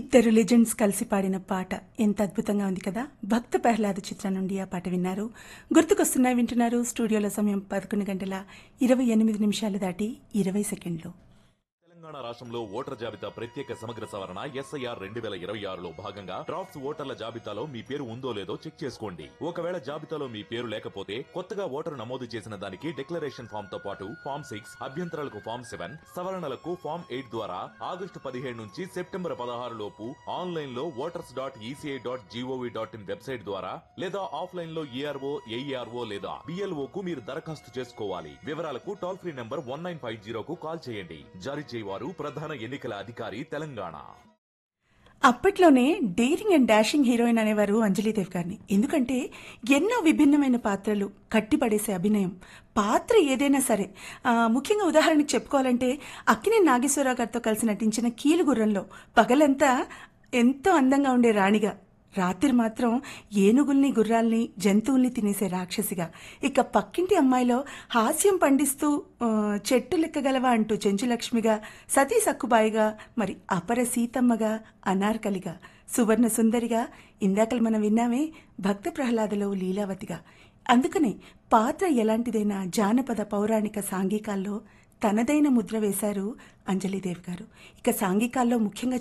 ఇద్దరు లెజెండ్స్ కలిసి పాడిన పాట ఎంత అద్భుతంగా ఉంది కదా భక్త ప్రహ్లాద చిత్రం నుండి ఆ పాట విన్నారు గుర్తుకొస్తున్నాయి వింటున్నారు స్టూడియోలో సమయం పదకొండు గంటల ఇరవై ఎనిమిది నిమిషాలు దాటి ఇరవై సెకండ్లు తెలంగాణ రాష్ట్రంలో ఓటర్ జాబితా ప్రత్యేక సమగ్ర సవరణ ఎస్ఐఆర్ రెండు వేల ఇరవై ఆరులో భాగంగా డ్రాఫ్ట్స్ ఓటర్ల జాబితాలో మీ పేరు ఉందో లేదో చెక్ చేసుకోండి ఒకవేళ జాబితాలో మీ పేరు లేకపోతే కొత్తగా ఓటరు నమోదు చేసిన దానికి డిక్లరేషన్ ఫామ్ తో పాటు ఫామ్ సిక్స్ అభ్యంతరాలకు ఫామ్ సెవెన్ సవరణలకు ఫామ్ ఎయిట్ ద్వారా ఆగస్టు పదిహేడు నుంచి సెప్టెంబర్ పదహారు లోపు ఆన్లైన్ లో voters dot ECI dot gov dot in website ద్వారా లేదా ఆఫ్లైన్ లో ఏఆర్ఓ ఏఈఆర్ఓ లేదా బిఎల్ఓ కు మీరు దరఖాస్తు చేసుకోవాలి వివరాలకు toll free number one nine five జీరోకు కాల్ చేయండి జారీ చేయవారు ప్రధాన ఎన్నికల అధికారి తెలంగాణ అప్పట్లోనే డేరింగ్ అండ్ డాషింగ్ హీరోయిన్ అనేవారు అంజలీదేవ్ గారిని ఎందుకంటే ఎన్నో విభిన్నమైన పాత్రలు కట్టిపడేసే అభినయం పాత్ర ఏదైనా సరే ఆ, ముఖ్యంగా ఉదాహరణకి చెప్పుకోవాలంటే అక్కినే నాగేశ్వరరావు గారితో కలిసి నటించిన కీలుగుర్రంలో పగలంతా ఎంతో అందంగా ఉండే రాణిగా రాత్రి మాత్రం ఏనుగుల్ని గుర్రాల్ని జంతువుల్ని తినేసే రాక్షసిగా ఇక పక్కింటి అమ్మాయిలో హాస్యం పండిస్తూ ఆ, చెట్టు లెక్కగలవా అంటూ చెంచులక్ష్మిగా సతీ సక్కుబాయిగా మరి అపర సీతమ్మగా అనార్కలిగా సువర్ణ సుందరిగా ఇందాకలు మనం విన్నామే భక్త ప్రహ్లాదలో లీలావతిగా అందుకనే పాత్ర ఎలాంటిదైనా జానపద పౌరాణిక సాంఘికాల్లో తనదైన ముద్ర వేశారు అంజలిదేవ్ గారు ఇక సాంఘికాల్లో ముఖ్యంగా